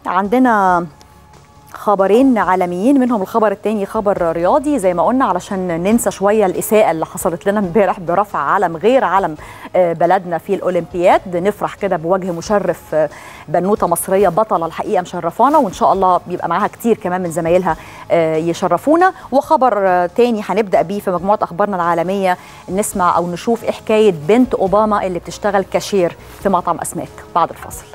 عندنا خبرين عالميين منهم الخبر الثاني خبر رياضي زي ما قلنا علشان ننسى شويه الاساءه اللي حصلت لنا امبارح برفع علم غير علم بلدنا في الاولمبياد نفرح كده بوجه مشرف بنوته مصريه بطله الحقيقه مشرفانا وان شاء الله بيبقى معاها كتير كمان من زمايلها يشرفونا وخبر تاني هنبدا بيه في مجموعه اخبارنا العالميه نسمع او نشوف ايه حكايه بنت اوباما اللي بتشتغل كاشير في مطعم اسماك بعد الفاصل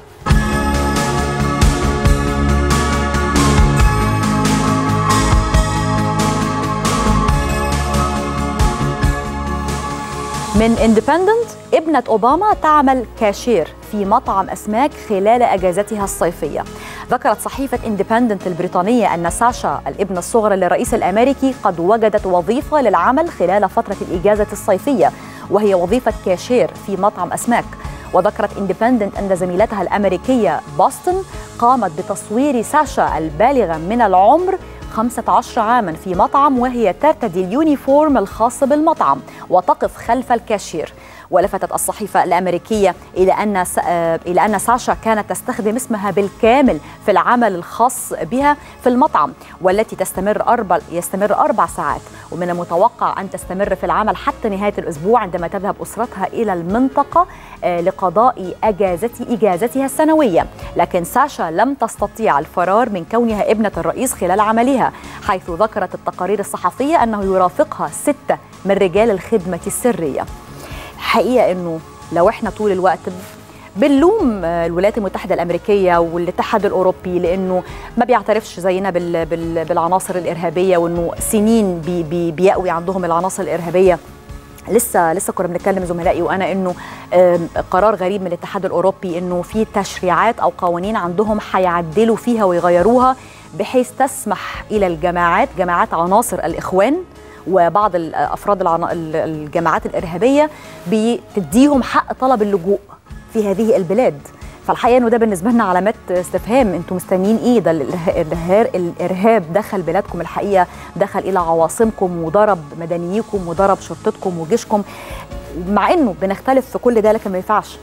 من اندبندنت ابنة أوباما تعمل كاشير في مطعم أسماك خلال أجازتها الصيفية ذكرت صحيفة اندبندنت البريطانية أن ساشا الابنة الصغرى للرئيس الأمريكي قد وجدت وظيفة للعمل خلال فترة الإجازة الصيفية وهي وظيفة كاشير في مطعم أسماك وذكرت اندبندنت أن زميلتها الأمريكية بوسطن قامت بتصوير ساشا البالغة من العمر 15 عاما في مطعم وهي ترتدي اليونيفورم الخاص بالمطعم وتقف خلف الكاشير ولفتت الصحيفة الأمريكية إلى أن إلى أن ساشا كانت تستخدم اسمها بالكامل في العمل الخاص بها في المطعم والتي تستمر أربع يستمر أربع ساعات ومن المتوقع أن تستمر في العمل حتى نهاية الأسبوع عندما تذهب أسرتها إلى المنطقة لقضاء أجازة إجازتها السنوية لكن ساشا لم تستطيع الفرار من كونها ابنة الرئيس خلال عملها حيث ذكرت التقارير الصحفية أنه يرافقها ستة من رجال الخدمة السرية الحقيقه انه لو احنا طول الوقت بنلوم الولايات المتحده الامريكيه والاتحاد الاوروبي لانه ما بيعترفش زينا بال بال بالعناصر الارهابيه وانه سنين بي بي بيقوي عندهم العناصر الارهابيه لسه لسه كنا بنتكلم زملائي وانا انه قرار غريب من الاتحاد الاوروبي انه في تشريعات او قوانين عندهم هيعدلوا فيها ويغيروها بحيث تسمح الى الجماعات جماعات عناصر الاخوان وبعض افراد الجماعات الارهابيه بتديهم حق طلب اللجوء في هذه البلاد فالحقيقه انه ده بالنسبه لنا علامات استفهام انتم مستنيين ايه ده الارهاب دخل بلادكم الحقيقه دخل الى عواصمكم وضرب مدنييكم وضرب شرطتكم وجيشكم مع انه بنختلف في كل ده لكن ما ينفعش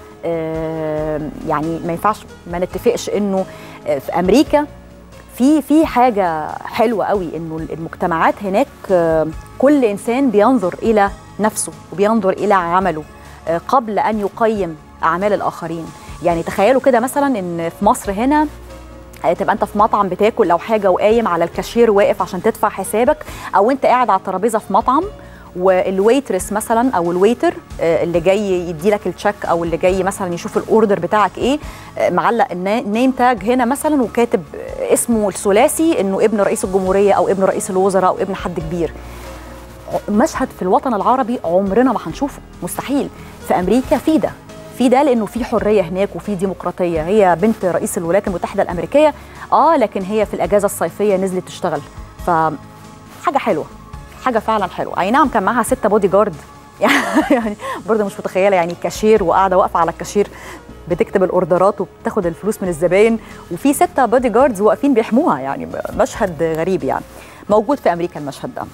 يعني ما ينفعش ما نتفقش انه في امريكا في في حاجه حلوه قوي انه المجتمعات هناك كل انسان بينظر الى نفسه وبينظر الى عمله قبل ان يقيم اعمال الاخرين يعني تخيلوا كده مثلا ان في مصر هنا تبقى انت في مطعم بتاكل او حاجه وقايم على الكاشير واقف عشان تدفع حسابك او انت قاعد على الترابيزه في مطعم والويترس مثلا او الويتر اللي جاي يدي لك التشيك او اللي جاي مثلا يشوف الاوردر بتاعك ايه معلق النيم تاج هنا مثلا وكاتب اسمه الثلاثي انه ابن رئيس الجمهوريه او ابن رئيس الوزراء او ابن حد كبير مشهد في الوطن العربي عمرنا ما هنشوفه مستحيل في امريكا في ده في ده لانه في حريه هناك وفي ديمقراطيه هي بنت رئيس الولايات المتحده الامريكيه اه لكن هي في الاجازه الصيفيه نزلت تشتغل ف حاجه حلوه حاجه فعلا حلوه اي نعم كان معاها ستة بودي جارد يعني برضه مش متخيله يعني كاشير وقاعده واقفه على الكاشير بتكتب الاوردرات وبتاخد الفلوس من الزباين وفي ستة بودي جاردز واقفين بيحموها يعني مشهد غريب يعني موجود في امريكا المشهد ده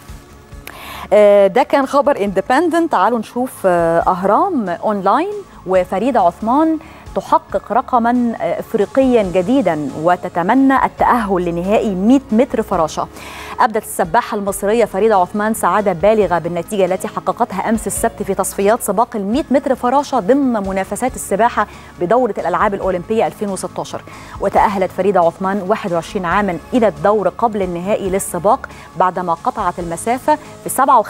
ده كان خبر اندبندنت تعالوا نشوف اهرام اونلاين وفريده عثمان تحقق رقما افريقيا جديدا وتتمنى التاهل لنهائي 100 متر فراشه. ابدت السباحه المصريه فريده عثمان سعاده بالغه بالنتيجه التي حققتها امس السبت في تصفيات سباق ال 100 متر فراشه ضمن منافسات السباحه بدوره الالعاب الاولمبيه 2016 وتاهلت فريده عثمان 21 عاما الى الدور قبل النهائي للسباق بعدما قطعت المسافه ب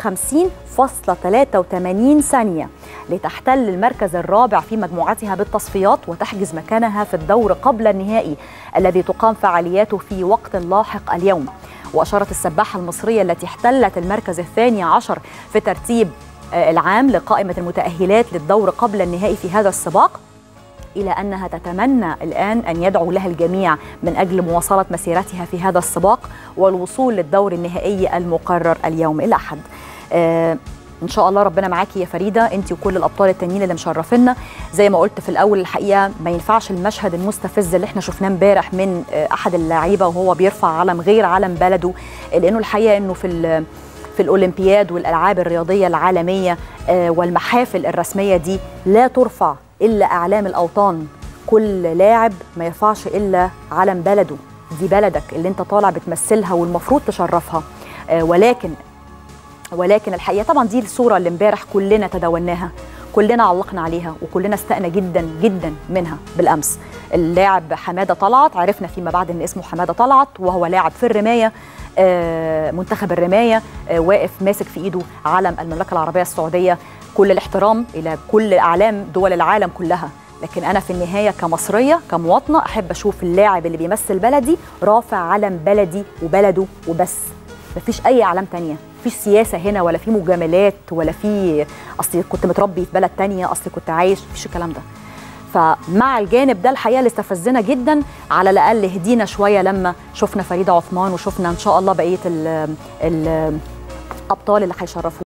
57.83 ثانيه لتحتل المركز الرابع في مجموعتها بالتصفيات وتحجز مكانها في الدور قبل النهائي الذي تقام فعالياته في وقت لاحق اليوم وأشارت السباحة المصرية التي احتلت المركز الثاني عشر في ترتيب العام لقائمة المتأهلات للدور قبل النهائي في هذا السباق إلى أنها تتمنى الآن أن يدعو لها الجميع من أجل مواصلة مسيرتها في هذا السباق والوصول للدور النهائي المقرر اليوم الأحد آه ان شاء الله ربنا معاكي يا فريده انت وكل الابطال التانيين اللي مشرفينا زي ما قلت في الاول الحقيقه ما ينفعش المشهد المستفز اللي احنا شفناه امبارح من احد اللعيبه وهو بيرفع علم غير علم بلده لانه الحقيقه انه في في الاولمبياد والالعاب الرياضيه العالميه والمحافل الرسميه دي لا ترفع الا اعلام الاوطان كل لاعب ما يرفعش الا علم بلده دي بلدك اللي انت طالع بتمثلها والمفروض تشرفها آه ولكن ولكن الحقيقه طبعا دي الصوره اللي امبارح كلنا تداولناها كلنا علقنا عليها وكلنا استأنا جدا جدا منها بالامس اللاعب حماده طلعت عرفنا فيما بعد ان اسمه حماده طلعت وهو لاعب في الرمايه آه منتخب الرمايه آه واقف ماسك في ايده علم المملكه العربيه السعوديه كل الاحترام الى كل اعلام دول العالم كلها لكن انا في النهايه كمصريه كمواطنه احب اشوف اللاعب اللي بيمثل بلدي رافع علم بلدي وبلده وبس مفيش اي اعلام تانية مفيش سياسه هنا ولا في مجاملات ولا في اصل كنت متربي في بلد تانية اصل كنت عايش مفيش الكلام ده فمع الجانب ده الحقيقه اللي استفزنا جدا على الاقل هدينا شويه لما شفنا فريده عثمان وشفنا ان شاء الله بقيه الابطال اللي هيشرفوا